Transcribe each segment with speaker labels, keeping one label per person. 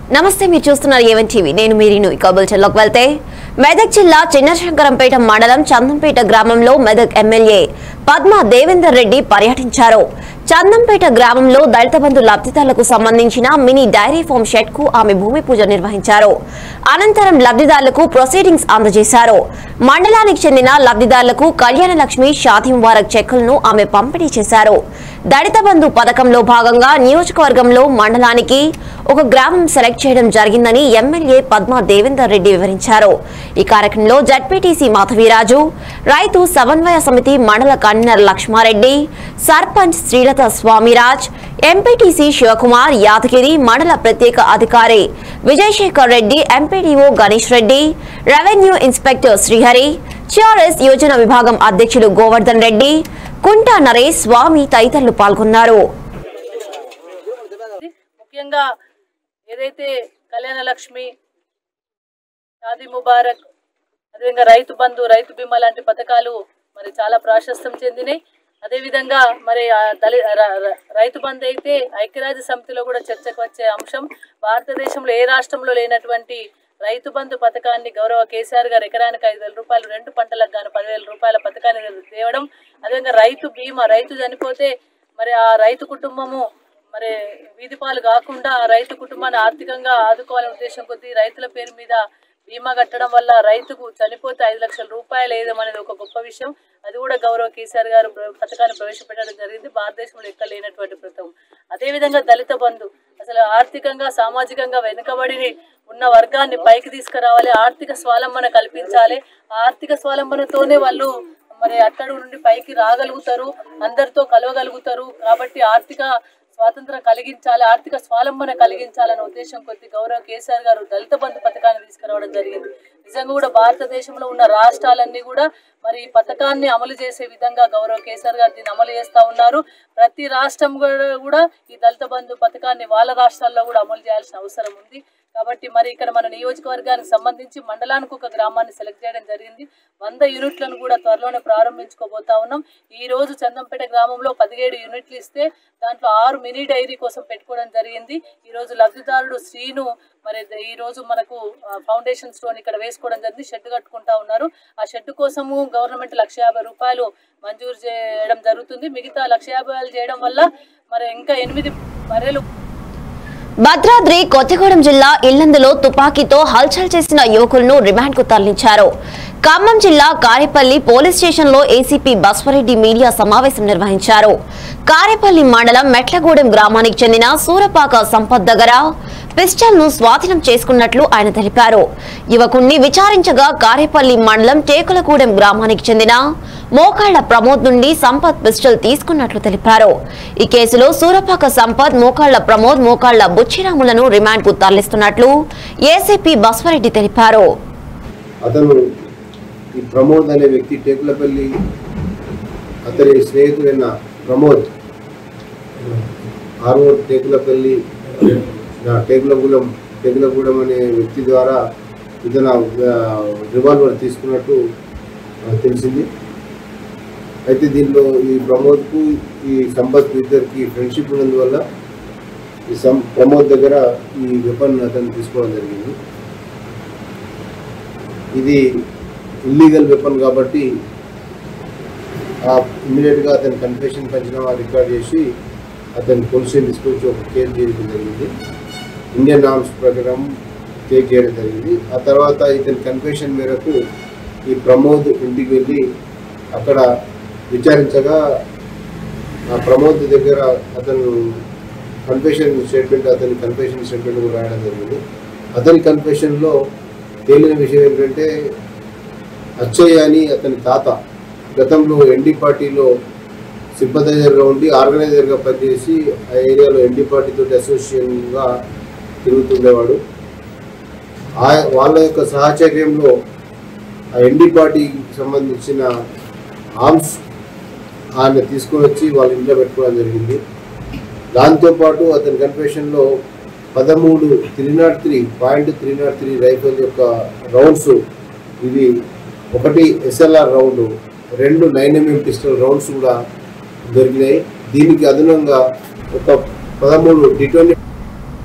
Speaker 1: నమస్తే మీరు చూస్తున్నారు ఏవన్ టీవీ నేను మీరీను ఇక బులెటిన్లోకి వెళ్తే మెదక్ జిల్లా చిన్నశంకరంపేట మండలం చందంపేట గ్రామంలో మెదక్ ఎమ్మెల్యే పద్మ దేవేందర్ రెడ్డి పర్యటించారు చందంపేట గ్రామంలో దళిత బంధు లబ్ధిదారులకు సంబంధించిన మినీ డైరీ ఫామ్ షెడ్ కు ఆమె భూమి పూజ నిర్వహించారు అనంతరం లబ్ధిదారులకు ప్రొసీడింగ్స్ అందజేశారు మండలానికి చెందిన లబ్ధిదారులకు కళ్యాణ లక్ష్మి షాదీ ముబారక్ చెక్కులను ఆమె పంపిణీ చేశారు దళిత బంధు పథకంలో భాగంగా నియోజకవర్గంలో మండలానికి ఒక గ్రామం సెలెక్ట్ చేయడం జరిగిందని ఎమ్మెల్యే పద్మా దేవేందర్ రెడ్డి వివరించారు ఈ కార్యక్రమంలో జడ్పీటీసీ మాధవీరాజు రైతు సమన్వయ సమితి మండల కన్వీనర్ లక్ష్మారెడ్డి సర్పంచ్ శ్రీలత స్వామిరాజ్ ఎంపీటీసీ శివకుమార్ యాదగిరి మండల ప్రత్యేక అధికారి Vijayashekar Reddy MPDO Ganesh Reddy revenue inspector Srihari చిఆర్ఎస్ యోజన విభాగం అధ్యక్షులు గోవర్ధన్ రెడ్డి కుంటా నరేష్ స్వామి తదితరులు పాల్గొన్నారు
Speaker 2: ముఖ్యంగా ఏదైతే కళ్యాణ లక్ష్మి షాదీ ముబారక్ అదేవిధంగా రైతు బంధు రైతు బీమా లాంటి పథకాలు మరి చాలా ప్రాశస్త్యం చెందినాయి అదేవిధంగా మరి ఆ దళి ర- ర- రైతు బంధు అయితే ఐక్యరాజ్య సమితిలో కూడా చర్చకు వచ్చే అంశం భారతదేశంలో ఏ రాష్ట్రంలో లేనటువంటి రైతు బంధు పథకాన్ని గౌరవ కేసీఆర్ గారు ఎకరానికి ఐదు వేల రూపాయలు రెండు పంటలకు గాను పదివేల రూపాయల పథకాన్ని తేవడం అదేవిధంగా రైతు బీమా రైతు చనిపోతే మరి ఆ రైతు కుటుంబము మరి వీధి పాలు కాకుండా ఆ రైతు కుటుంబాన్ని ఆర్థికంగా ఆదుకోవాలనే ఉద్దేశం కొద్దీ రైతుల పేరు మీద బీమా కట్టడం వల్ల రైతుకు చనిపోతే ఐదు లక్షల రూపాయలు వేయడం అనేది ఒక గొప్ప విషయం అది కూడా గౌరవ కేసీఆర్ గారు ప్ర- పథకాన్ని ప్రవేశపెట్టడం జరిగింది భారతదేశంలో ఎక్కడ లేనటువంటి పథకం అదేవిధంగా దళిత బంధు అసలు ఆర్థికంగా సామాజికంగా వెనుకబడి ఉన్న వర్గాన్ని పైకి తీసుకురావాలి ఆర్థిక స్వాలంబన కల్పించాలి ఆ ఆర్థిక స్వాలంబనతోనే వాళ్ళు మరి అట్టడుగు నుండి పైకి రాగలుగుతారు అందరితో కలవగలుగుతారు కాబట్టి ఆర్థిక స్వాతంత్రం కలిగించాలి ఆర్థిక స్వాలంబన కలిగించాలనే ఉద్దేశం కొద్ది గౌరవ కేసీఆర్ గారు దళిత బంధు పథకాన్ని తీసుకురావడం జరిగింది నిజంగా కూడా భారతదేశంలో ఉన్న రాష్ట్రాలన్నీ కూడా మరి ఈ పథకాన్ని అమలు చేసే విధంగా గౌరవ కేసీఆర్ గారు దీన్ని అమలు చేస్తా ఉన్నారు ప్రతి రాష్ట్రం కూడా కూడా ఈ దళిత బంధు పథకాన్ని వాళ్ళ రాష్ట్రాల్లో కూడా అమలు చేయాల్సిన అవసరం ఉంది కాబట్టి మరి ఇక్కడ మన నియోజకవర్గానికి సంబంధించి మండలానికి ఒక గ్రామాన్ని సెలెక్ట్ చేయడం జరిగింది వంద యూనిట్లను కూడా త్వరలోనే ప్రారంభించుకోబోతా ఉన్నాం ఈ రోజు చందంపేట గ్రామంలో పదిహేడు యూనిట్లు ఇస్తే దాంట్లో ఆరు మినీ డైరీ కోసం పెట్టుకోవడం జరిగింది ఈ రోజు లబ్ధిదారుడు శ్రీను మరి ద- ఈ రోజు మనకు ఆ, ఫౌండేషన్ స్టోన్ ఇక్కడ వేసుకోవడం జరిగింది షెడ్ కట్టుకుంటా ఉన్నారు ఆ షెడ్ కోసము గవర్నమెంట్ లక్ష యాభై రూపాయలు మంజూరు చేయడం జరుగుతుంది మిగతా లక్ష యాభై వేలు చేయడం వల్ల మరి ఇంకా ఎనిమిది బర్రెలు
Speaker 1: భద్రాద్రి కొత్తగూడెం జిల్లా ఇల్లందులో తుపాకీతో హల్చల్ చేసిన యువకులను రిమాండ్ కు తరలించారు ఖమ్మం జిల్లా కారేపల్లి పోలీస్ స్టేషన్ లో ఏసీపీ బస్వరెడ్డి మీడియా సమావేశం నిర్వహించారు కారేపల్లి మండలం మెట్లగూడెం గ్రామానికి చెందిన సూరపాక సంపత్ దగ్గర పిస్టల్ ను స్వాధీనం చేసుకున్నట్లు ఆయన తెలిపారు యువకుణ్ణి విచారించగా కారేపల్లి మండలం టేకులగూడెం గ్రామానికి చెందిన మోకాళ్ల ప్రమోద్ నుండి సంపత్ పిస్టల్ తీసుకున్నట్లు తెలిపారు ఈ కేసులో సూరపాక సంపత్ మోకాళ్ల ప్రమోద్ మోకాళ్ల బుచ్చిరాములను రిమాండ్ కు తరలిస్తున్నట్లు ఏసీపీ బస్వరెడ్డి తెలిపారు
Speaker 3: అతను ఈ ప్రమోద్ అనే వ్యక్తి టేకులపల్లి అతని స్నేహితుడైన ప్రమోద్ ఆర్ఓ టేకులపల్లి ఆ, టేకులగూడెం టేకులగూడెం అనే వ్యక్తి ద్వారా ఇతను రివాల్వర్ తీసుకున్నట్టు ఆ, తెలిసింది అయితే దీనిలో ఈ ప్రమోద్కు ఈ సంపత్ ఇద్దరికి ఫ్రెండ్షిప్ ఉన్నందువల్ల ఈ సం ప్రమోద్ దగ్గర ఈ వెపన్ అతను తీసుకోవడం జరిగింది ఇది ఇల్లీగల్ వెపన్ కాబట్టి ఇమ్మీడియట్గా అతని కన్ఫెషన్ పంచనామా రికార్డ్ చేసి అతని పోలీస్ స్టేషన్ తీసుకొచ్చి ఒక కేసు చేయడం జరిగింది ఇండియన్ నామ్స్ ప్రకారం కేసు చేయడం జరిగింది ఆ తర్వాత ఇతని కన్ఫెషన్ మేరకు ఈ ప్రమోద్ ఇంటికి వెళ్ళి అక్కడ విచారించగా ఆ ప్రమోద్ దగ్గర అతను కన్ఫెషన్ స్టేట్మెంట్ అతని కన్ఫెషన్ స్టేట్మెంట్ కూడా రాయడం జరిగింది అతని కన్ఫెషన్లో తేలిన విషయం ఏంటంటే అచ్చయ్య అని అతని తాత గతంలో ఎన్డీ పార్టీలో సింపథైజర్గా ఉండి ఆర్గనైజర్గా పనిచేసి ఆ ఏరియాలో ఎన్డీ పార్టీతో అసోసియేషన్గా తిరుగుతుండేవాడు ఆ వాళ్ళ యొక్క సహచర్యంలో ఆ ఎన్డీ పార్టీకి సంబంధించిన ఆర్మ్స్ ఆయన తీసుకొని వచ్చి వాళ్ళ ఇంట్లో పెట్టుకోవడం జరిగింది దాంతోపాటు అతని కన్ఫెషన్లో పదమూడు three nought three point three nought three rifle యొక్క రౌండ్స్ ఇవి ఒకటి ఎస్ఎల్ఆర్ రౌండ్ రెండు నైన్ ఎంఎం పిస్టల్ రౌండ్స్ కూడా దొరికినాయి దీనికి అదనంగా ఒక పదమూడు డి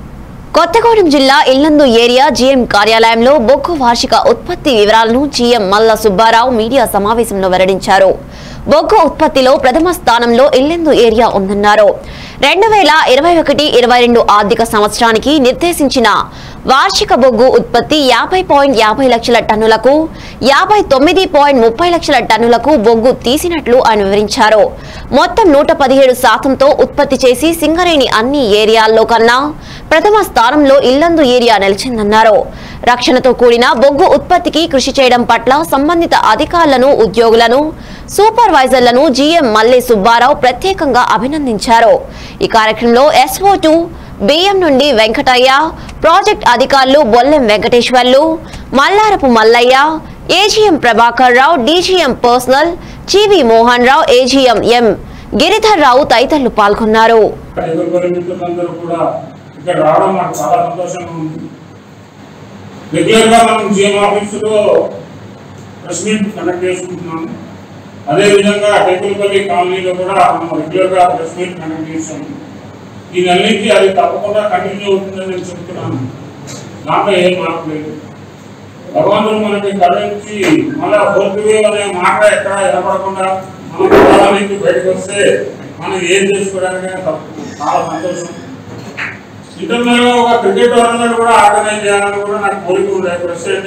Speaker 1: కొత్తగూడెం జిల్లా ఇల్లందు ఏరియా జీఎం కార్యాలయంలో బొగ్గు వార్షిక ఉత్పత్తి వివరాలను జీఎం మల్ల సుబ్బారావు మీడియా సమావేశంలో వెల్లడించారు బొగ్గు ఉత్పత్తిలో ప్రథమ స్థానంలో ఇల్లెందు ఏరియా ఉందన్నారు రెండు వేల ఇరవై ఒకటి ఇరవై రెండు ఆర్థిక సంవత్సరానికి నిర్దేశించిన వార్షిక బొగ్గు ఉత్పత్తి యాభై పాయింట్ యాభై లక్షల టన్నులకు యాభై తొమ్మిది పాయింట్ ముప్పై లక్షల టన్నులకు బొగ్గు తీసినట్లు ఆయన వివరించారు మొత్తం నూట పదిహేడు శాతంతో ఉత్పత్తి చేసి సింగరేణి అన్ని ఏరియాల్లో కన్నా ప్రథమ స్థానంలో ఇల్లందు ఏరియా నిలిచిందన్నారు రక్షణతో కూడిన బొగ్గు ఉత్పత్తికి కృషి చేయడం పట్ల సంబంధిత అధికారులను ఉద్యోగులను సూపర్వైజర్లను జీఎం మల్లి సుబ్బారావు ప్రత్యేకంగా అభినందించారు ఈ కార్యక్రమంలో ఎస్ఓ టూ బిఎం నుండి వెంకటయ్య ప్రాజెక్ట్ అధికారులు Bollem Venkateswarlu Mallarapu Mallaiah AGM Prabhakar Rao DGM personnel C V Mohan Rao AGM M Giridhar Rao తదితరులు పాల్గొన్నారు
Speaker 4: ఎవరి మిత్రులందరూ కూడా ఇక్కడ రావడం నాకు చాలా సంతోషంగా ఉంది రెగ్యులర్ గా మనం జిఎం ఆఫీసులో ప్రెస్ మీట్ కండక్ట్ చేసుకుంటున్నాము అదే విధంగా టెంపుల్పల్లి కాలనీలో కూడా మనం రెగ్యులర్ గా ప్రెస్ మీట్ కండక్ట్ చేస్తాము ఈ నెల నుంచి అది తప్పకుండా కంటిన్యూ అవుతుందని నేను చెప్తున్నాను దాంట్లో ఏం మార్పు లేదు భగవంతుడు మనకి కరుణించి మళ్ళా ఫోర్త్ వేవ్ అనే మాట ఎక్కడ వినపడకుండా మనం కరోనా నుంచి బయటకు వస్తే మనం ఏం చేసుకోవడానికి తప్పు చాలా సంతోషం ఇంటర్నల్ గా ఒక క్రికెట్ టోర్నమెంట్ కూడా ఆర్గనైజ్ చేయాలని కూడా నాకు కోరిక ఉంది ప్రెసిడెంట్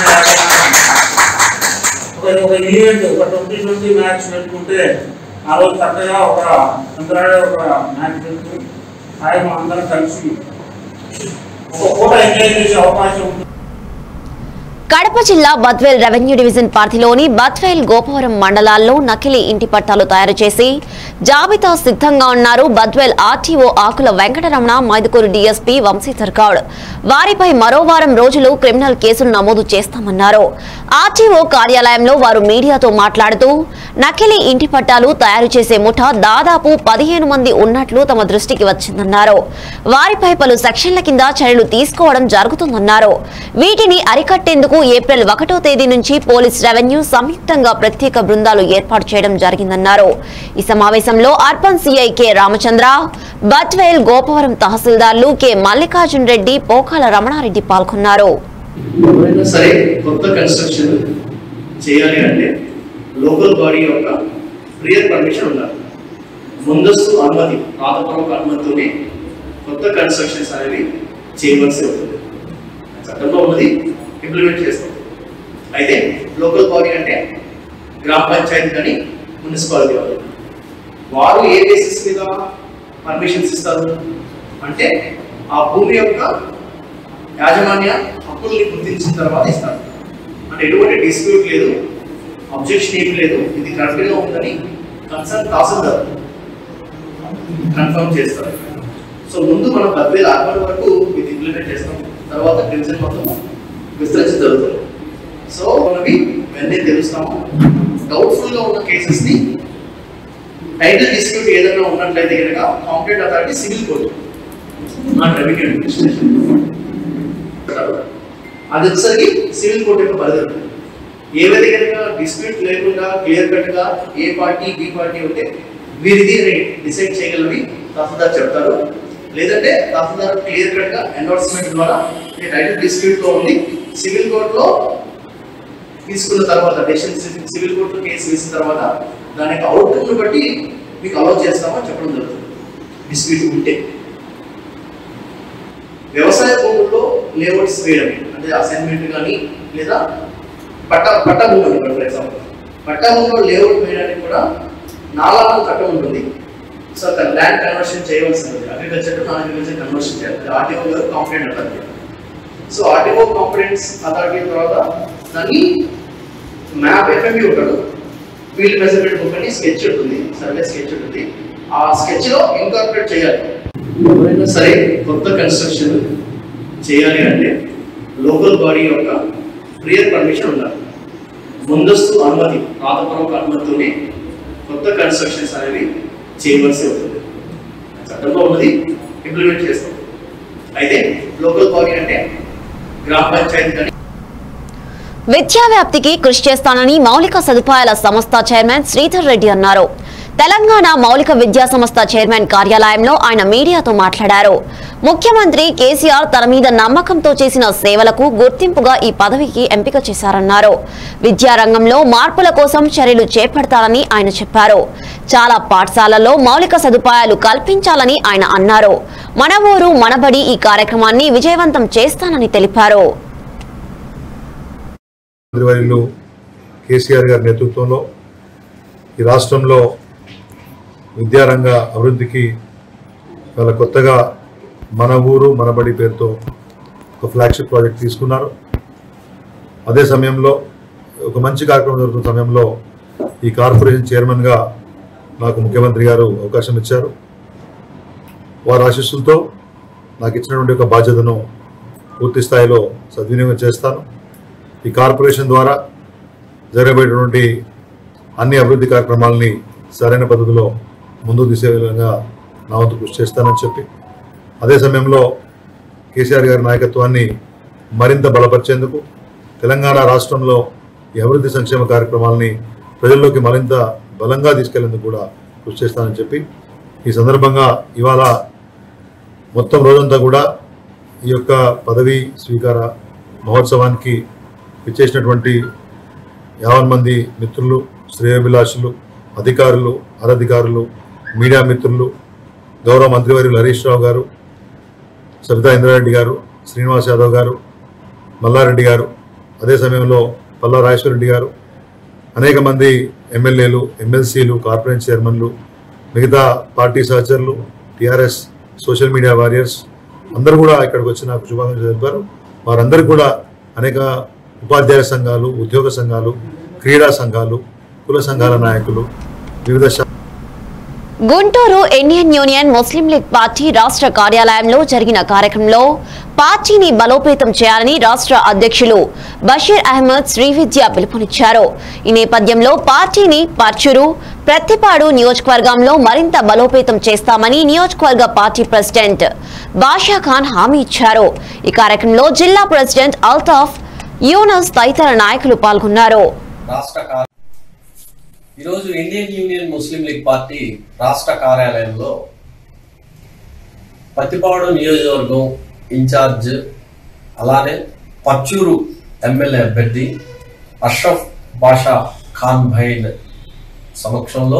Speaker 4: ఒక ఒక ఈవెంట్ ఒక ట్వంటీ ట్వంటీ మ్యాచ్ పెట్టుకుంటే ఆ రోజు చక్కగా ఒక చంద్రాడే ఒక మ్యాచ్ పెట్టుకుని ఆయన అందరం కలిసి ఒక పూట ఎంజాయ్ చేసే అవకాశం ఉంటుంది
Speaker 1: కడప జిల్లా బద్వేల్ రెవెన్యూ డివిజన్ పరిధిలోని బద్వేల్ గోపవరం మండలాల్లో నకిలీ ఇంటి పట్టాలు తయారు చేసి జాబితా సిద్ధంగా ఉన్నారు బద్వేల్ ఆర్టీఓ ఆకుల వెంకటరమణ మైదుకూరు డీఎస్పీ వంశీధర్ గౌడ్ వారిపై మరో వారం రోజులు క్రిమినల్ కేసులు నమోదు చేస్తామన్నారు ఆర్టీఓ కార్యాలయంలో వారు మీడియాతో మాట్లాడుతూ నకిలీ ఇంటి పట్టాలు తయారు చేసే ముఠా దాదాపు పదిహేను మంది ఉన్నట్లు తమ దృష్టికి వచ్చిందన్నారు వారిపై పలు సెక్షన్ల కింద చర్యలు తీసుకోవడం జరుగుతుందన్నారు వీటిని అరికట్టేందుకు ఏప్రిల్ ఒకటో తేదీ నుంచి పోలీస్ రెవెన్యూ సంయుక్తంగా ప్రత్యేక బృందాలు ఏర్పాటు చేయడం జరిగిందన్నారు ఈ సమావేశంలో urban CI K Ramachandra Badvel Gopavaram తహసీల్దార్లు కె మల్లికార్జున్ రెడ్డి పోకాల రమణారెడ్డి పాల్గొన్నారు
Speaker 5: ఎవరైనా సరే కొత్త కన్స్ట్రక్షన్ చేయాలి అంటే లోకల్ బాడీ యొక్క ప్రియర్ పర్మిషన్ ఉండాలి ముందస్తు అనుమతి రాతపూర్వక అనుమతితోనే కొత్త కన్స్ట్రక్షన్స్ అనేవి చేయవలసి ఉంటుంది చట్టంలో ఉన్నది ఇంప్లిమెంట్ చేస్తాం అయితే లోకల్ బాడీ అంటే గ్రామ పంచాయతీ కానీ మున్సిపాలిటీ వాళ్ళు వారు ఏ బేసిస్ మీద పర్మిషన్స్ ఇస్తారు అంటే ఆ భూమి యొక్క యాజమాన్య హక్కుల్ని గుర్తించిన తర్వాత ఇస్తారు అంటే ఎటువంటి డిస్ప్యూట్ లేదు అబ్జెక్షన్ ఏం లేదు ఇది కరెక్ట్గా ఉందని కన్సర్న్ తహసీల్దార్ కన్ఫర్మ్ చేస్తారు సో ముందు మనం పదివేల అర్బన్ వరకు ఇది ఇంప్లిమెంట్ చేస్తాం తర్వాత డివిజన్ మొత్తం విస్తరించి జరుగుతుంది సో మనవి ఇవన్నీ తెలుస్తాము డౌట్ఫుల్ గా ఉన్న కేసెస్ ని టైటిల్ డిస్ప్యూట్ ఏదైనా ఉన్నట్లయితే కనుక complaint authority civil court not revenue administration అది వచ్చేసరికి సివిల్ కోర్టు యొక్క పరిధి ఉంటుంది ఏవైతే కనుక డిస్ప్యూట్ లేకుండా క్లియర్ కట్ గా ఏ పార్టీ బి పార్టీ ఉంటే వీరిది డిసైడ్ చేయగలవి తహసీల్దార్ చెప్తారు లేదంటే తహసీల్దార్ క్లియర్ కట్ గా ఎండోర్స్మెంట్ ద్వారా ఈ టైటిల్ డిస్ప్యూట్ లో ఉంది సివిల్ కోర్టులో తీసుకున్న తర్వాత డెసిషన్ సివిల్ కోర్టులో కేసు వేసిన తర్వాత దాని యొక్క అవుట్కమ్ ను బట్టి మీకు అలౌ చేస్తామని చెప్పడం జరుగుతుంది డిస్ప్యూట్ ఉంటే వ్యవసాయ భూముల్లో లేఅవుట్స్ వేయడం అంటే అసైన్మెంట్ కానీ లేదా పట్ట పట్ట భూములు ఫర్ ఎగ్జాంపుల్ పట్ట భూముల్లో లేఅవుట్ వేయడానికి కూడా నాలుగు చట్టం ఉంటుంది సో అక్కడ ల్యాండ్ కన్వర్షన్ చేయవలసి ఉంటుంది agriculture to non agriculture conversion చేయాలి ఆర్టీఓ గారు కాంప్లైంట్ అంటారు సో ఆర్టీఓ కాంప్లైంట్స్ అథారిటీ తర్వాత దాన్ని మ్యాప్ ఎఫ్ఎంబి ఉంటాడు ఫీల్డ్ మెజర్మెంట్ బుక్ అని స్కెచ్ ఉంటుంది సర్వే స్కెచ్ ఉంటుంది ఆ స్కెచ్ లో ఇన్కార్పొరేట్ చేయాలి ఎవరైనా సరే కొత్త కన్స్ట్రక్షన్ చేయాలి అంటే లోకల్ బాడీ యొక్క ప్రియర్ పర్మిషన్ ఉండాలి ముందస్తు అనుమతి రాతపూర్వక అనుమతితోనే కొత్త కన్స్ట్రక్షన్స్ అనేవి చేయవలసి ఉంటుంది చట్టంలో ఉన్నది ఇంప్లిమెంట్ చేస్తాం అయితే లోకల్ బాడీ అంటే గ్రామ పంచాయతీ కానీ
Speaker 1: విద్యా వ్యాప్తికి కృషి చేస్తానని మౌలిక సదుపాయాల సంస్థ చైర్మన్ శ్రీధర్ రెడ్డి అన్నారు తెలంగాణ మౌలిక విద్యా సంస్థ చైర్మన్ కార్యాలయంలో ఆయన మీడియాతో మాట్లాడారు ముఖ్యమంత్రి కేసీఆర్ తన మీద నమ్మకంతో చేసిన సేవలకు గుర్తింపుగా ఈ పదవికి ఎంపిక చేశారన్నారు విద్యారంగంలో మార్పుల కోసం చర్యలు చేపడతారని ఆయన చెప్పారు చాలా పాఠశాలల్లో మౌలిక సదుపాయాలు కల్పించాలని ఆయన అన్నారు మన ఊరు మనబడి ఈ కార్యక్రమాన్ని విజయవంతం చేస్తానని తెలిపారు
Speaker 6: మంత్రివర్యులు కేసీఆర్ గారి నేతృత్వంలో ఈ రాష్ట్రంలో విద్యారంగ అభివృద్ధికి వాళ్ళ కొత్తగా మన ఊరు మనబడి పేరుతో ఒక ఫ్లాగ్షిప్ ప్రాజెక్ట్ తీసుకున్నారు అదే సమయంలో ఒక మంచి కార్యక్రమం జరుగుతున్న సమయంలో ఈ కార్పొరేషన్ చైర్మన్గా నాకు ముఖ్యమంత్రి గారు అవకాశం ఇచ్చారు వారి ఆశీస్సులతో నాకు ఇచ్చినటువంటి ఒక బాధ్యతను పూర్తి స్థాయిలో సద్వినియోగం చేస్తాను ఈ కార్పొరేషన్ ద్వారా జరగబోయేటువంటి అన్ని అభివృద్ధి కార్యక్రమాలని సరైన పద్ధతిలో ముందుకు తీసే విధంగా నా వంతు కృషి చేస్తానని చెప్పి అదే సమయంలో కేసీఆర్ గారి నాయకత్వాన్ని మరింత బలపరిచేందుకు తెలంగాణ రాష్ట్రంలో ఈ అభివృద్ధి సంక్షేమ కార్యక్రమాలని ప్రజల్లోకి మరింత బలంగా తీసుకెళ్లేందుకు కూడా కృషి చేస్తానని చెప్పి ఈ సందర్భంగా ఇవాళ మొత్తం రోజంతా కూడా ఈ యొక్క పదవీ స్వీకార మహోత్సవానికి ఇచ్చేసినటువంటి యావన్ మంది మిత్రులు శ్రేయోభిలాషులు అధికారులు అనధికారులు మీడియా మిత్రులు గౌరవ మంత్రివర్యులు హరీష్ రావు గారు సబితా ఇంద్రారెడ్డి గారు శ్రీనివాస్ యాదవ్ గారు మల్లారెడ్డి గారు అదే సమయంలో పల్లా రాజేశ్వరరెడ్డి గారు అనేక మంది ఎమ్మెల్యేలు ఎమ్మెల్సీలు కార్పొరేట్ చైర్మన్లు మిగతా పార్టీ సహచరులు టీఆర్ఎస్ సోషల్ మీడియా వారియర్స్ అందరూ కూడా ఇక్కడికి వచ్చి నాకు శుభాకాంక్షలు తెలిపారు వారందరికీ కూడా అనేక ఉపాధ్యాయ సంఘాలు ఉద్యోగ సంఘాలు క్రీడా సంఘాలు కుల సంఘాల నాయకులు వివిధ శా-
Speaker 1: Guntur Indian Union Muslim League party రాష్ట్ర కార్యాలయంలో జరిగిన కార్యక్రమంలో పార్టీని బలోపేతం చేయాలని రాష్ట్ర అధ్యక్షులు బషీర్ అహ్మద్ శ్రీవిద్య పిలుపునిచ్చారు ఈ నేపథ్యంలో పార్టీని పర్చురు ప్రత్తిపాడు నియోజకవర్గంలో మరింత బలోపేతం చేస్తామని నియోజకవర్గ పార్టీ ప్రెసిడెంట్ బాషా ఖాన్ హామీ ఇచ్చారు ఈ కార్యక్రమంలో జిల్లా ప్రెసిడెంట్ అల్తాఫ్ యూనస్ తదితర నాయకులు పాల్గొన్నారు
Speaker 7: రాష్ట్ర కార్య ఈరోజు Indian Union Muslim League party రాష్ట్ర కార్యాలయంలో పత్తిపాడు నియోజకవర్గం ఇన్ఛార్జ్ అలానే పర్చూరు ఎమ్మెల్యే అభ్యర్థి అష్రఫ్ బాషా ఖాన్ భైన్ సమక్షంలో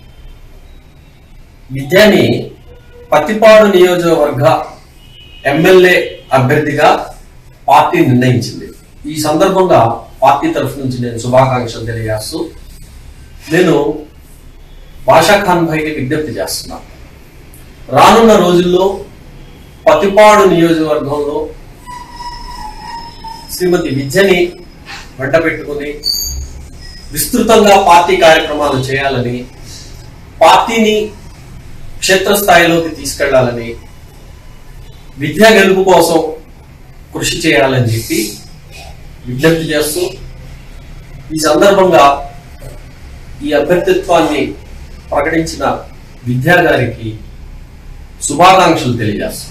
Speaker 7: విద్యాని పత్తిపాడు నియోజకవర్గ ఎమ్మెల్యే అభ్యర్థిగా పార్టీ నిర్ణయించింది ఈ సందర్భంగా పార్టీ తరఫు నుంచి నేను శుభాకాంక్షలు తెలియజేస్తూ నేను బాషా ఖాన్ భాయ్కి విజ్ఞప్తి చేస్తున్నాను రానున్న రోజుల్లో పతిపాడు నియోజకవర్గంలో శ్రీమతి విద్యని వెంట పెట్టుకుని విస్తృతంగా పార్టీ కార్యక్రమాలు చేయాలని పార్టీని క్షేత్రస్థాయిలోకి తీసుకెళ్లాలని విద్యా గెలుపు కోసం కృషి చేయాలని చెప్పి విజ్ఞప్తి చేస్తూ ఈ సందర్భంగా ఈ అభ్యర్థిత్వాన్ని ప్రకటించిన విద్యా గారికి శుభాకాంక్షలు తెలియజేస్తున్నాను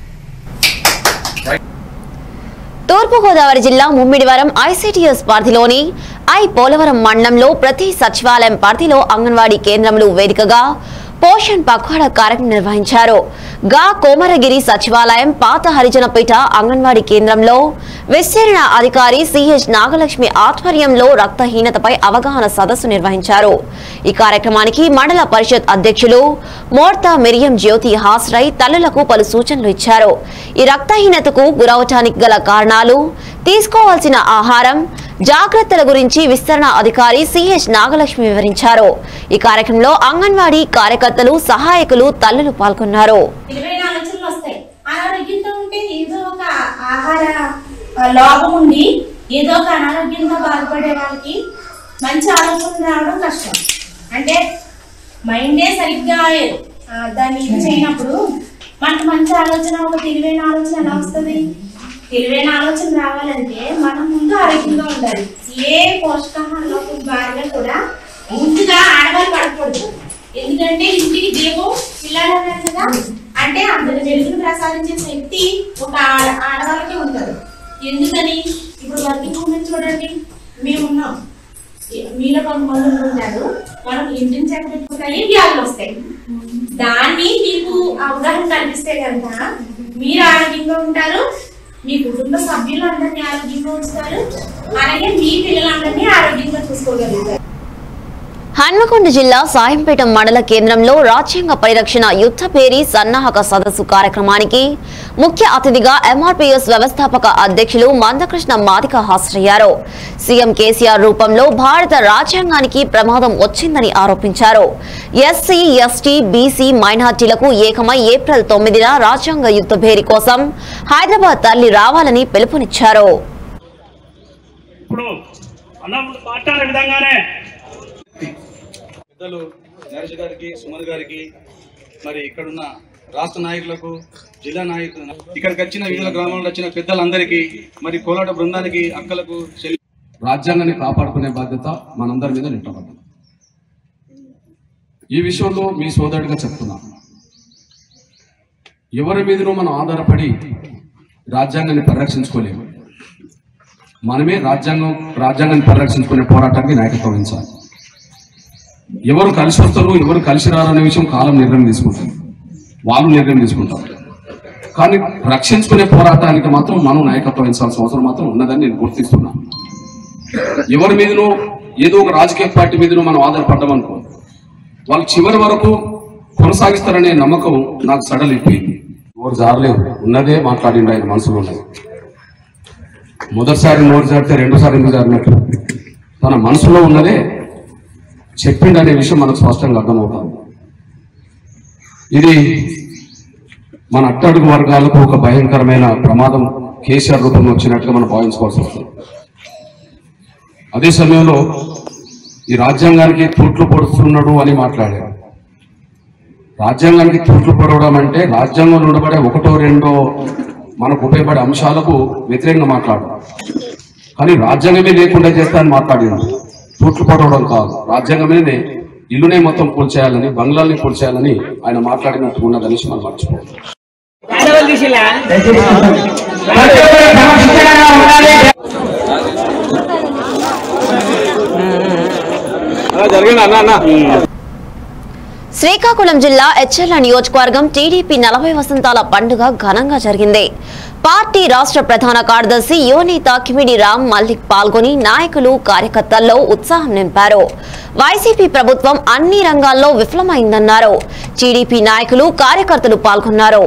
Speaker 1: తూర్పుగోదావరి జిల్లా ముమ్మిడివరం ఐసిటిఎస్ పరిధిలోని ఐ పోలవరం మండలంలో ప్రతి సచివాలయం పరిధిలో అంగన్వాడీ కేంద్రములు వేదికగా పోషణ్ పక్వాడ కార్యక్రమం నిర్వహించారు గా కోమరగిరి సచివాలయం పాత హరిజనపేట అంగన్వాడీ కేంద్రంలో విస్తీర్ణ అధికారి సిహెచ్ నాగలక్ష్మి ఆధ్వర్యంలో రక్తహీనతపై అవగాహన సదస్సు నిర్వహించారు ఈ కార్యక్రమానికి మండల పరిషత్ అధ్యక్షులు మోర్తా మిరియం జ్యోతి హాస్రై తల్లులకు పలు సూచనలు ఇచ్చారు ఈ రక్తహీనతకు గురవటానికి గల కారణాలు తీసుకోవాల్సిన ఆహారం జాగ్రత్తల గురించి విస్తరణ అధికారి సిహెచ్ నాగలక్ష్మి వివరించారు ఈ కార్యక్రమంలో అంగన్వాడీ కార్యకర్తలు సహాయకులు తల్లులు పాల్గొన్నారు
Speaker 8: ఇరవై ఆలోచనలు వస్తాయి అనారోగ్యంతో ఉంటే ఏదో ఒక ఆహార ఆ, లోపం ఉండి ఏదో ఒక అనారోగ్యంతో బాధపడే వాళ్ళకి మంచి ఆలోచన రావడం కష్టం అంటే మైండే సరిగ్గా ఆ, దాన్ని ఇది చేయనప్పుడు మనకు మంచి ఆలోచన ఒక తెలివైన ఆలోచన ఎలా వస్తుంది తెలివైన ఆలోచన రావాలంటే మనం ముందు ఆరోగ్యంగా ఉండాలి ఏ పోషకాహార లోపం బారిన కూడా ముందుగా ఆడవాళ్ళు పడకూడదు ఎందుకంటే ఇంటికి దీపం పిల్లలు అన్నారు కదా అంటే అందరి వెలుగును ప్రసాదించే శక్తి ఒక ఆడ- ఆడవాళ్ళకి ఉంటుంది ఎందుకని ఇప్పుడు వర్కింగ్ ఉమెన్ చూడండి మేము ఉన్నాం మీలో కొంతమంది ఉంటారు మనం ఇంటిని చెక్క పెట్టుకుంటాయి వ్యాధులు వస్తాయి దాన్ని మీకు అవగాహన కల్పిస్తే కనుక మీరు ఆరోగ్యంగా ఉంటారు మీ కుటుంబ సభ్యులందరినీ ఆరోగ్యంగా ఉంచుతారు అలాగే మీ పిల్లలందరినీ ఆరోగ్యంగా చూసుకోగలుగుతారు
Speaker 1: హన్మకొండ జిల్లా సాయంపేట మండల కేంద్రంలో రాజ్యాంగ పరిరక్షణ యుద్ధ పేరి సన్నాహక సదస్సు కార్యక్రమానికి ముఖ్య అతిథిగా ఎంఆర్పీఎస్ వ్యవస్థాపక అధ్యక్షులు మందకృష్ణ మాదిక హాజరయ్యారు సీఎం కేసీఆర్ రూపంలో భారత రాజ్యాంగానికి ప్రమాదం వచ్చిందని ఆరోపించారు ఎస్సీ ఎస్టీ బీసీ మైనార్టీలకు ఏకమై ఏప్రిల్ తొమ్మిదిన రాజ్యాంగ యుద్ధ భేరి కోసం హైదరాబాద్ తల్లి రావాలని పిలుపునిచ్చారు
Speaker 9: ఇప్పుడు అన్నం మాట్లాడే విధంగానే
Speaker 10: పెద్దలు నరేష్ గారికి సుమన్ గారికి మరి ఇక్కడున్న రాష్ట్ర నాయకులకు జిల్లా నాయకులు ఇక్కడికి వచ్చిన వివిధ గ్రామాల్లో వచ్చిన పెద్దలందరికీ మరి కోలాట బృందానికి అక్కలకు చెల్లి రాజ్యాంగాన్ని కాపాడుకునే బాధ్యత మనందరి మీద నింపబడ్డది ఈ విషయంలో మీ సోదరుడిగా చెప్తున్నా ఎవరి మీదనో మనం ఆధారపడి రాజ్యాంగాన్ని పరిరక్షించుకోలేము మనమే రాజ్యాంగం రాజ్యాంగాన్ని పరిరక్షించుకునే పోరాటానికి నాయకత్వం వహించాలి ఎవరు కలిసి వస్తారు ఎవరు కలిసి రారనే విషయం కాలం నిర్ణయం తీసుకుంటారు వాళ్ళు నిర్ణయం తీసుకుంటారు కానీ రక్షించుకునే పోరాటానికి మాత్రం మనం నాయకత్వం వహించాల్సిన అవసరం మాత్రం ఉన్నదని నేను గుర్తిస్తున్నాను ఎవరి మీదనో ఏదో ఒక రాజకీయ పార్టీ మీదనో మనం ఆధారపడ్డాం అనుకో వాళ్ళు చివరి వరకు కొనసాగిస్తారనే నమ్మకం నాకు సడలిపోయింది ఎవరు జారలేదు ఉన్నదే మాట్లాడిండు ఆయన మనసులో ఉన్నది మొదటిసారి నోరు జారితే రెండోసారి ఎందుకు జారినట్టు తన మనసులో ఉన్నదే చెప్పిండు అనే విషయం మనకు స్పష్టంగా అర్థమవుతుంది ఇది మన అట్టడుగు వర్గాలకు ఒక భయంకరమైన ప్రమాదం కేసీఆర్ రూపంలో వచ్చినట్టుగా మనం భావించుకోవాల్సి వస్తుంది అదే సమయంలో ఈ రాజ్యాంగానికి తూట్లు పొడుస్తున్నాడు అని మాట్లాడారు రాజ్యాంగానికి తూట్లు పొడవడం అంటే రాజ్యాంగంలో ఉండబడే ఒకటో రెండో మనకు ఉపయోగపడే అంశాలకు వ్యతిరేకంగా మాట్లాడడం కానీ రాజ్యాంగమే లేకుండా చేస్తా అని మాట్లాడినాడు తూట్లు పడవడం కాదు రాజ్యాంగమే ఇల్లునే మొత్తం కూల్చేయాలని బంగ్లాల్ని కూల్చేయాలని ఆయన మాట్లాడినట్టు ఉన్నదని మనం మర్చిపోవాలి
Speaker 1: శ్రీకాకుళం జిల్లా ఎచ్చెర్ల నియోజకవర్గం టీడీపీ నలభై వసంతాల పండుగ ఘనంగా జరిగింది పార్టీ రాష్ట్ర ప్రధాన కార్యదర్శి యువనేత కిమిడి రామ్ మల్లిక్ పాల్గొని నాయకులు కార్యకర్తల్లో ఉత్సాహం నింపారు వైసీపీ ప్రభుత్వం అన్ని రంగాల్లో విఫలమైందన్నారు టీడీపీ నాయకులు కార్యకర్తలు పాల్గొన్నారు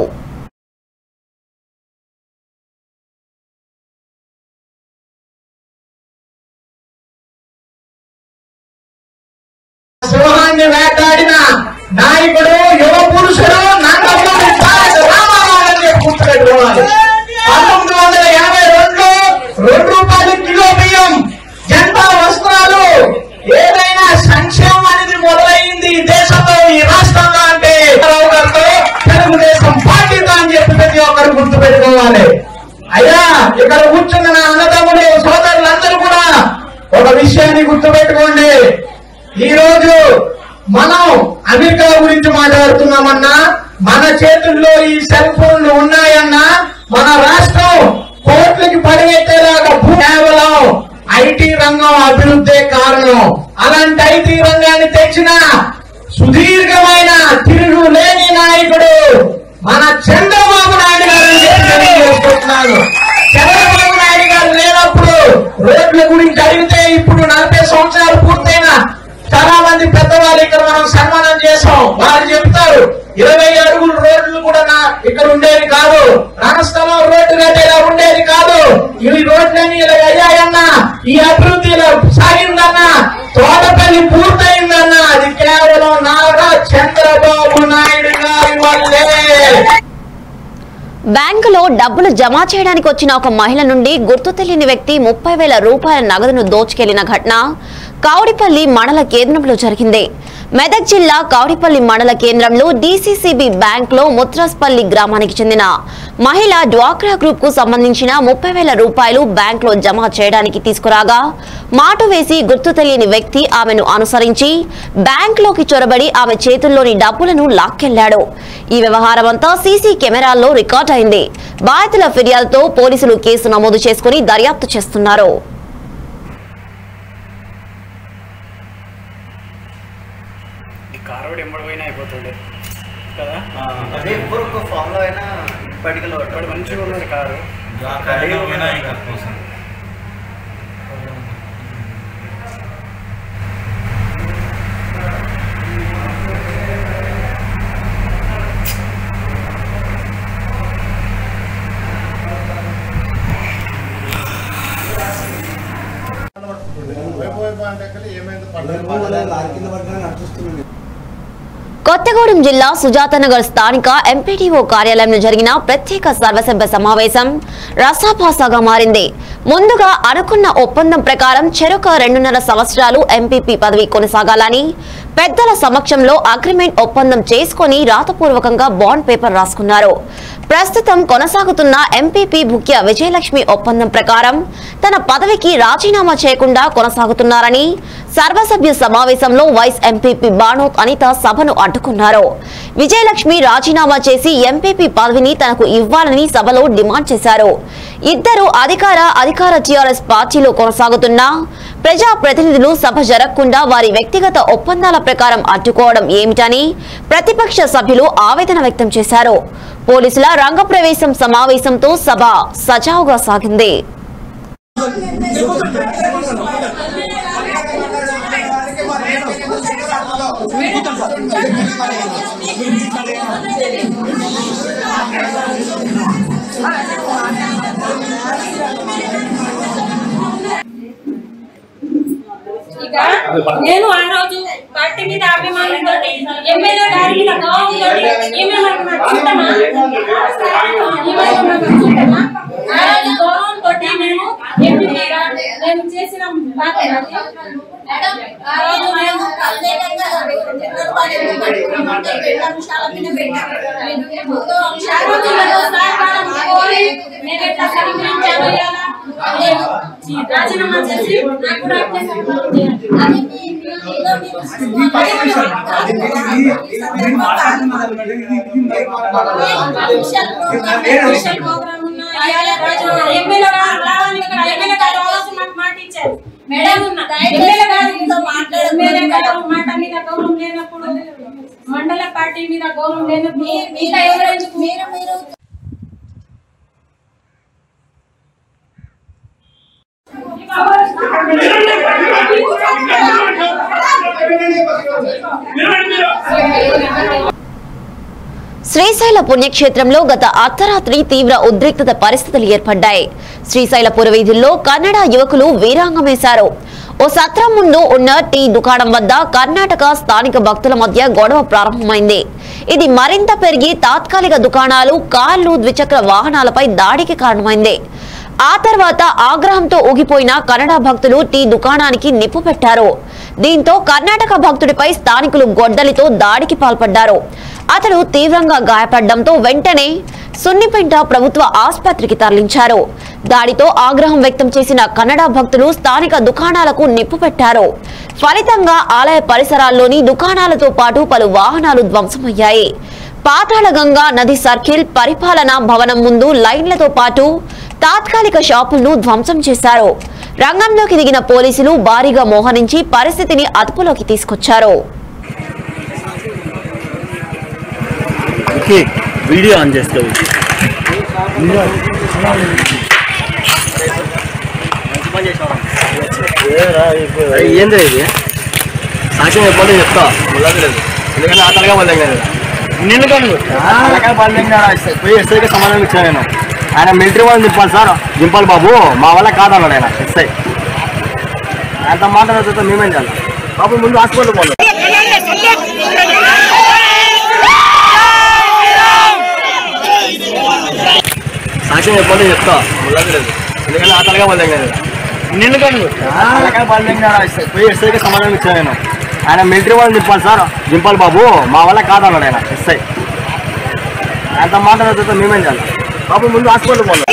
Speaker 11: సింహాన్ని వేటాడిన నాయకుడు యువ పురుషుడు నందమూరి తారక రామారావు అని చెప్పి గుర్తుపెట్టుకోవాలి పంతొమ్మిది వందల యాభై రెండులో రెండు రూపాయలు కిలో బియ్యం జనతా వస్త్రాలు ఏదైనా సంక్షేమం అనేది మొదలైంది ఈ దేశంలో ఈ రాష్ట్రంలో అంటే రావు గారితో తెలుగుదేశం పార్టీతో అని చెప్పి ప్రతి ఒక్కరు గుర్తుపెట్టుకోవాలి అయ్యా ఇక్కడ కూర్చున్న నా అన్నదమ్ముడు సోదరులందరూ కూడా ఒక విషయాన్ని గుర్తుపెట్టుకోండి ఈ రోజు మనం అమెరికా గురించి మాట్లాడుతున్నామన్నా మన చేతుల్లో ఈ సెల్ ఫోన్లు ఉన్నాయన్నా మన రాష్ట్రం కోట్లకి పరిగెత్తేలాగా భూ- కేవలం ఐటీ రంగం అభివృద్ధే కారణం అలాంటి ఐటీ రంగాన్ని తెచ్చిన సుదీర్ఘమైన తిరుగు లేని నాయకుడు మన చంద్రబాబు నాయుడు గారు అని చెప్పి తెలియజేసుకుంటున్నాను చంద్రబాబు నాయుడు గారు లేనప్పుడు రోడ్ల గురించి అడిగితే ఇప్పుడు నలభై సంవత్సరాలు పూర్తయిన చాలా మంది పెద్దవాళ్ళు ఇక్కడ మనం సన్మానం చేసాం వాళ్ళు చెప్తారు ఇరవై అడుగుల రోడ్లు కూడా నా ఇక్కడ ఉండేది కాదు రణస్థలం రోడ్డు కట్టేలా ఉండేది కాదు ఈ రోడ్లన్నీ ఇలా అయ్యాయన్నా ఈ అభివృద్ధి ఇలా సాగిందన్నా తోటపల్లి పూర్తయిందన్నా అది కేవలం నారా చంద్రబాబు నాయుడు గారి వల్లే
Speaker 1: బ్యాంకులో డబ్బులు జమ చేయడానికి వచ్చిన ఒక మహిళ నుండి గుర్తు తెలియని వ్యక్తి ముప్పై వేల రూపాయల నగదును దోచుకెళ్లిన ఘటన కౌడిపల్లి మండల కేంద్రంలో జరిగింది మెదక్ జిల్లా కౌడిపల్లి మండల కేంద్రంలో డీసీసీబీ బ్యాంక్ లో ముత్రస్పల్లి గ్రామానికి చెందిన మహిళ డ్వాక్రా గ్రూప్ కు సంబంధించిన ముప్పై వేల రూపాయలు బ్యాంక్ లో జమ చేయడానికి తీసుకురాగా మాటు వేసి గుర్తు తెలియని వ్యక్తి ఆమెను అనుసరించి బ్యాంక్ లోకి చొరబడి ఆమె చేతుల్లోని డబ్బులను లాక్కెళ్లాడు ఈ వ్యవహారం అంతా సీసీ కెమెరాల్లో రికార్డ్ అయింది బాధితుల ఫిర్యాదుతో పోలీసులు కేసు నమోదు చేసుకుని దర్యాప్తు చేస్తున్నారు
Speaker 9: వాడు మంచిగా ఉన్నాడు కారు
Speaker 1: కొత్తగూడెం జిల్లా సుజాతనగర్ స్థానిక ఎంపీటీఓ కార్యాలయంలో జరిగిన ప్రత్యేక సర్వసభ్య సమావేశం రసాభాసాగా మారింది ముందుగా అనుకున్న ఒప్పందం ప్రకారం చెరొక రెండున్నర సంవత్సరాలు ఎంపీపీ పదవి కొనసాగాలని పెద్దల సమక్షంలో అగ్రిమెంట్ ఒప్పందం చేసుకుని రాతపూర్వకంగా బాండ్ పేపర్ రాసుకున్నారు ప్రస్తుతం కొనసాగుతున్న ఎంపీపీ ముఖ్య విజయలక్ష్మి ఒప్పందం ప్రకారం తన పదవికి రాజీనామా చేయకుండా కొనసాగుతున్నారని సర్వసభ్య సమావేశంలో వైస్ ఎంపీపీ బానోత్ అనిత సభను అడ్డుకున్నారు విజయలక్ష్మి రాజీనామా చేసి ఎంపీపీ పదవిని తనకు ఇవ్వాలని సభలో డిమాండ్ చేశారు ఇద్దరు అధికార అధికార టీఆర్ఎస్ పార్టీలో కొనసాగుతున్న ప్రజా ప్రతినిధులు సభ జరగకుండా వారి వ్యక్తిగత ఒప్పందాల ప్రకారం అడ్డుకోవడం ఏమిటని ప్రతిపక్ష సభ్యులు ఆవేదన వ్యక్తం చేశారు పోలీసుల రంగప్రవేశం సమావేశంతో సభ సజావుగా సాగింది
Speaker 12: ఇక నేను ఆ రోజు పార్టీ మీద అభిమానంతో ఎమ్మెల్యే గారి మీద గౌరవంతో ఈమె మనకు నచ్చుతామా ఈమె మనకు నచ్చుతామా ఆ రోజు గౌరవంతో నేను ఎంపీగా నేను చేసిన పార్టీ అది. ఆ రోజు నేను ఆ రోజు నన్ను సహకారం కోరి నేను ఎట్లా సహకరించాను ఎలా నేను రాజీనామా చేసి నాకు కూడా మాట మీద గౌరవం లేనప్పుడు మండల పార్టీ మీద గౌరవం లేనప్పుడు మీద ఎవరెందుకు మీరు మీరు
Speaker 1: శ్రీశైల పుణ్యక్షేత్రంలో గత అర్ధరాత్రి తీవ్ర ఉద్రిక్తత పరిస్థితులు ఏర్పడ్డాయి శ్రీశైల పురవీధుల్లో కన్నడ యువకులు వీరాంగమేశారు ఓ సత్రం ముందు ఉన్న టీ దుకాణం వద్ద కర్ణాటక స్థానిక భక్తుల మధ్య గొడవ ప్రారంభమైంది ఇది మరింత పెరిగి తాత్కాలిక దుకాణాలు కార్లు ద్విచక్ర వాహనాలపై దాడికి కారణమైంది ఆ తర్వాత ఆగ్రహంతో ఊగిపోయిన కన్నడ భక్తులు టీ దుకాణానికి నిప్పు పెట్టారు దీంతో కర్ణాటక భక్తుడిపై స్థానికులు గొడ్డలితో దాడికి పాల్పడ్డారు అతడు తీవ్రంగా గాయపడడంతో వెంటనే సున్నిపెంట ప్రభుత్వ ఆసుపత్రికి తరలించారు దాడితో ఆగ్రహం వ్యక్తం చేసిన కన్నడ భక్తులు స్థానిక దుకాణాలకు నిప్పు పెట్టారు ఫలితంగా ఆలయ పరిసరాల్లోని దుకాణాలతో పాటు పలు వాహనాలు ధ్వంసమయ్యాయి పాతాళగంగా నది సర్కిల్ పరిపాలనా భవనం ముందు లైన్లతో పాటు తాత్కాలిక షాపులను ధ్వంసం చేశారు రంగంలోకి దిగిన పోలీసులు భారీగా మోహరించి పరిస్థితిని అదుపులోకి తీసుకొచ్చారు
Speaker 13: వీడియో ఆన్ చేసుకోవాలి ఏంది ఇది సాక్ష్యం చెప్పండి చెప్తా ముళ్ళది లేదు ఎందుకంటే ఆ తలగా పడలేం కదా నిన్ను కను తలగా పడలేం కదా పోయి ఎస్ఐకి సమాధానం ఇచ్చాను నేను ఆయన మిలిటరీ వాళ్ళని దింపాలి సార్ దింపాలి బాబు మా వల్ల కాదన్నాడు ఆయన ఎస్ఐ అంత మాట్లాడితే మేమేం చేయాలి బాబు ముందు హాస్పిటల్ పోవాలి సాక్ష్యం చెప్పండి చెప్తా ముళ్ళది లేదు ఎందుకంటే ఆ తలగా పడలేం కదా నిన్ను కను తలగా పడలేం కదా పోయి ఎస్ఐకి సమాధానం ఇచ్చాను నేను ఆయన మిలిటరీ వాళ్ళని దింపాలి సార్ దింపాలి బాబు మా వల్ల కాదన్నాడు ఆయన ఎస్ఐ అంత మాట్లాడితే మేమేం చేయాలి బాబు ముందు హాస్పిటల్ పోవాలి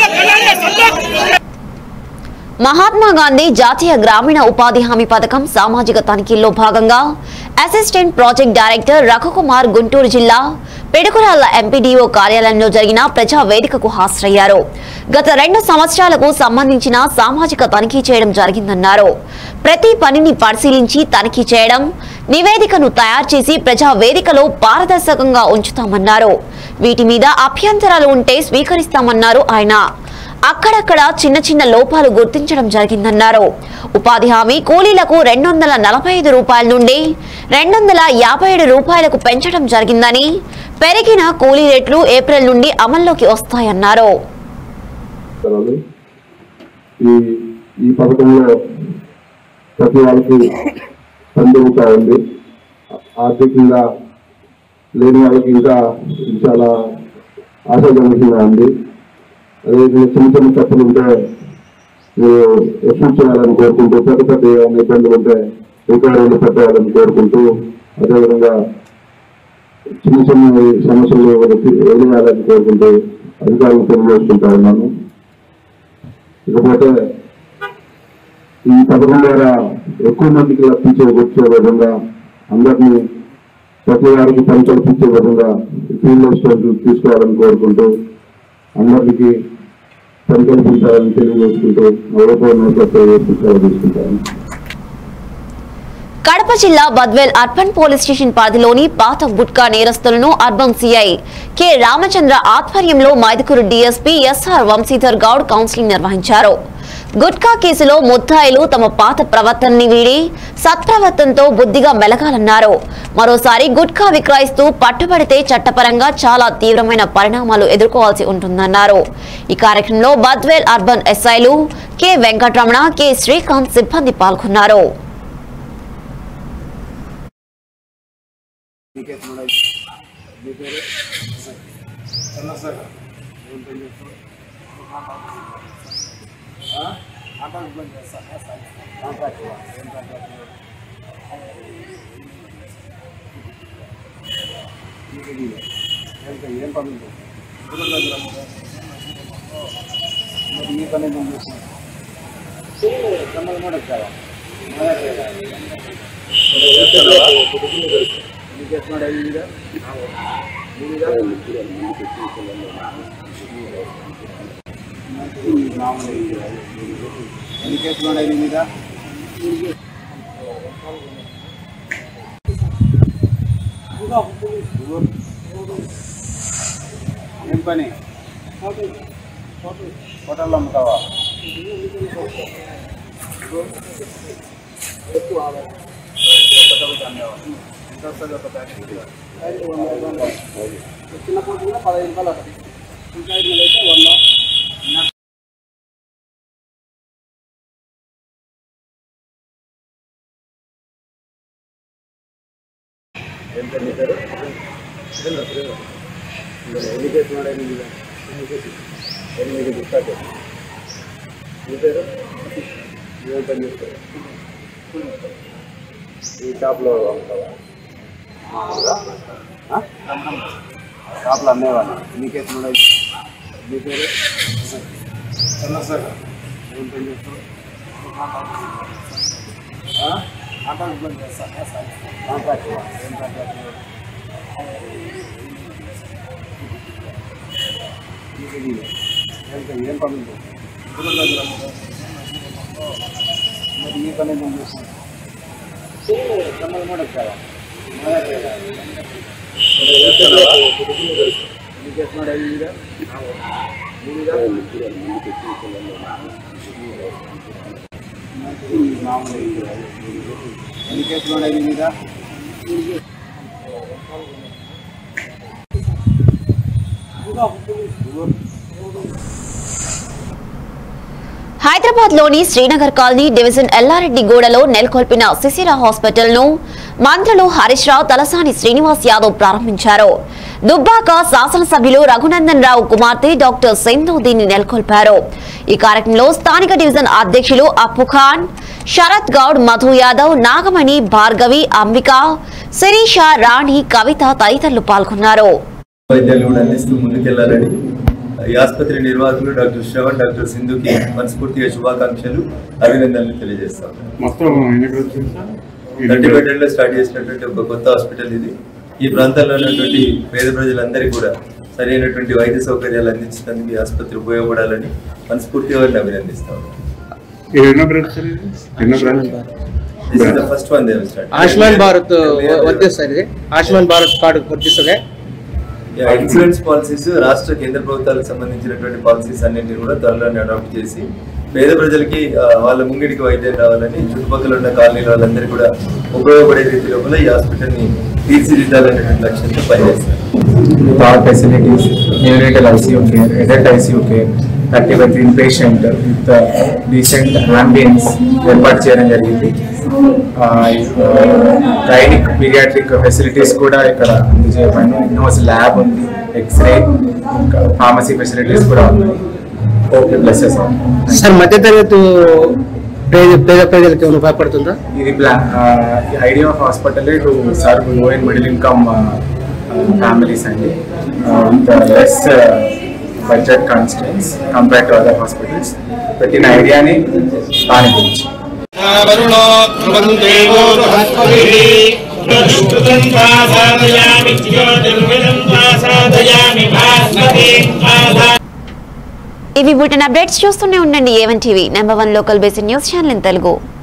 Speaker 1: మహాత్మా గాంధీ జాతీయ గ్రామీణ ఉపాధి హామీ పథకం సామాజిక తనిఖీల్లో భాగంగా assistant project director Raghukumar Guntur జిల్లా పిడుగురాళ్ల ఎంపీడీఓ కార్యాలయంలో జరిగిన ప్రజా వేదికకు హాజరయ్యారు గత రెండు సంవత్సరాలకు సంబంధించిన సామాజిక తనిఖీ చేయడం జరిగిందన్నారు ప్రతి పనిని పరిశీలించి తనిఖీ చేయడం నివేదికను తయారు చేసి ప్రజా వేదికలో పారదర్శకంగా ఉంచుతామన్నారు వీటి మీద అభ్యంతరాలు ఉంటే స్వీకరిస్తామన్నారు ఆయన అక్కడక్కడ చిన్న చిన్న లోపాలు గుర్తించడం జరిగిందన్నారు ఉపాధి హామీ కూలీలకు రెండు వందల నలభై ఐదు రూపాయల నుండి రెండు వందల యాభై ఏడు రూపాయలకు పెంచడం జరిగిందని పెరిగిన కూలీ రేట్లు ఏప్రిల్ నుండి అమల్లోకి వస్తాయన్నారు
Speaker 14: ధరలు ఈ ఈ పథకంలో ప్రతి వాళ్ళకి పని జరుగుతూ ఉంది ఆర్థికంగా లేని వాళ్ళకి ఇంకా చాలా ఆశాజనకంగా ఉంది అదేవిధంగా చిన్న చిన్న తప్పులు ఉంటే మీరు ఎఫ్యూట్ చేయాలని కోరుకుంటూ పెద్ద పెద్ద ఏమైనా ఇబ్బందులు ఉంటే రికవరీలు పెట్టాలని కోరుకుంటూ అదేవిధంగా చిన్న చిన్న సమస్యలు వదిలేయాలని కోరుకుంటూ అధికారులు తెలియజేసుకుంటా ఉన్నాను ఇకపోతే ఈ పథకం ద్వారా ఎక్కువ మందికి లభించే వచ్చే విధంగా అందరినీ ప్రతి వారికి పని కల్పించే విధంగా ఫీల్డ్ అసిస్టెంట్ తీసుకోవాలని కోరుకుంటూ అందరికీ పని కల్పించాలని తెలియజేసుకుంటూ నలభై నోట్లతో తీసుకుంటాను
Speaker 1: కడప జిల్లా బద్వేల్ అర్బన్ పోలీస్ స్టేషన్ పరిధిలోని పాత గుట్కా నేరస్తులను అర్బన్ సిఐ కె రామచంద్ర ఆధ్వర్యంలో Mydukur DSP SR Vamsidhar Goud counselling నిర్వహించారు గుట్కా కేసులో ముద్దాయిలు తమ పాత ప్రవర్తనని వీడి సత్ప్రవర్తనతో బుద్ధిగా మెలగాలన్నారు మరోసారి గుట్కా విక్రయిస్తూ పట్టుబడితే చట్టపరంగా చాలా తీవ్రమైన పరిణామాలు ఎదుర్కోవాల్సి ఉంటుందన్నారు ఈ కార్యక్రమంలో బద్వేల్ అర్బన్ ఎస్ఐలు కె వెంకటరమణ కె శ్రీకాంత్ సిబ్బంది పాల్గొన్నారు
Speaker 14: ఏం పని మరి ఈ పని ఏం చేస్తున్నాం సంబంధం కూడా వచ్చావా నీకు ఎట్లా అయింది మీద మామూలు నీకు ఎట్లా అయింది మీద ఏం పని హోటల్లో అమ్ముతావా ఎంత వస్తుంది ఒక ప్యాకెట్ చిన్న పూట కూడా పదహైదు రూపాయలు ఒకటి ఇంకా ఐదు నెలలు అయితే వంద ఎంత మీ పేరు ఎన్ని కేసులు ఉన్నాయి మీ మీద ఎనిమిది గుర్తాకు మీ పేరు ఏం పని చేస్తారు ఈ షాప్లో అమ్ముతావా మామూలుగా? ఆ? షాప్లో అమ్మేవాడిని ఎన్ని కేసులు ఉన్నాయి మీ పేరు చంద్రశేఖర్ ఏం పని చేస్తారు కాంట్రాక్ట్ పని చేస్తా కాంట్రాక్ట్ ఏం కాంట్రాక్ట్ ఏం ఏం పని ఉంది? ఇప్పుడు దగ్గర మరి ఈ పని ఏం చేస్తాను సంబంధం కూడా వచ్చావా నీకు ఎట్లా అయింది మీద మామూలు నీకు ఎట్లా అయింది మీద
Speaker 1: హైదరాబాద్ లోని శ్రీనగర్ కాలనీ డివిజన్ ఎల్లారెడ్డి గూడలో నెలకొల్పిన శిశిర హాస్పిటల్ ను మంత్రులు హరీష్ రావు తలసాని శ్రీనివాస్ యాదవ్ ప్రారంభించారు దుబ్బాక శాసనసభ్యులు రఘునందన్ రావు కుమార్తె డాక్టర్ సింధు దీన్ని నెలకొల్పారు ఈ కార్యక్రమంలో స్థానిక డివిజన్ అధ్యక్షులు అప్పు ఖాన్ శరత్ గౌడ్ మధు యాదవ్ నాగమణి భార్గవి అంబిక శిరీష రాణి కవిత తదితరులు పాల్గొన్నారు
Speaker 15: వైద్యాలు కూడా అందిస్తూ ముందుకెళ్లాలని ఈ ఆసుపత్రి నిర్వాహకులు డాక్టర్ శ్రవణ్ డాక్టర్ సింధుకి మనస్ఫూర్తిగా శుభాకాంక్షలు అభినందనలు తెలియజేస్తాం
Speaker 16: మొత్తం ఎన్ని రోజులు సార్?
Speaker 15: థర్టీ బెడ్లో స్టార్ట్ చేసినటువంటి ఒక కొత్త హాస్పిటల్ ఇది ఈ ప్రాంతంలో ఉన్నటువంటి పేద ప్రజలందరికీ కూడా సరైనటువంటి వైద్య సౌకర్యాలు అందించడానికి ఈ ఆసుపత్రి ఉపయోగపడాలని మనస్ఫూర్తిగా వారిని అభినందిస్తాం
Speaker 16: ఇది ఎన్నో బ్రాంచ్ సార్ ఇది? ఎన్నో branch
Speaker 15: this is the first one they start
Speaker 17: Ayushman Bharat వర్తిస్తుంది ఇది ఆయుష్మాన్ భారత్ కార్డు వర్తిస్తుంది
Speaker 15: ఇన్సూరెన్స్ పాలసీస్ రాష్ట్ర కేంద్ర ప్రభుత్వాలకు సంబంధించినటువంటి పాలసీస్ అన్నింటినీ కూడా త్వరలోనే అడాప్ట్ చేసి పేద ప్రజలకి ఆ, వాళ్ళ ముంగిడికి వైద్యం రావాలని చుట్టుపక్కల ఉన్న కాలనీల వాళ్ళందరికీ కూడా ఉపయోగపడే రీతి లోపల ఈ హాస్పిటల్ని తీర్చిదిద్దాలనేటువంటి లక్ష్యంతో పనిచేస్తారు
Speaker 14: with all facilities, neonatal ICU care, adult ICU care, thirty by three patient with decent ambience ఏర్పాటు చేయడం జరిగింది గైనిక్ పీరియాట్రిక్ ఫెసిలిటీస్ కూడా ఇక్కడ అందజేయబడిన ఇన్నోస్ ల్యాబ్ ఉంది ఎక్స్రే ఇంకా ఫార్మసీ ఫెసిలిటీస్ కూడా ఉన్నాయి ఓకే ప్లసెస్
Speaker 17: సార్ మధ్యతరగతి పేద పేద ప్రజలకు ఏమైనా ఉపయోగపడుతుందా
Speaker 14: ఇది plan idea of hospital to serve low and middle income families అండి with less budget constraints compare to other hospitals పెట్టిన ఐడియాని దాని గురించి
Speaker 11: వరుణో ధ్రువం దేవో బృహస్పతిః ప్రతిష్ఠుతం సాధయామి జ్యోతిర్విదం సాధయామి భాస్వతీం ఆసా
Speaker 1: ఇవి బుటన్ అప్డేట్స్ చూస్తూనే ఉండండి A one TV number one local basic news channel in Telugu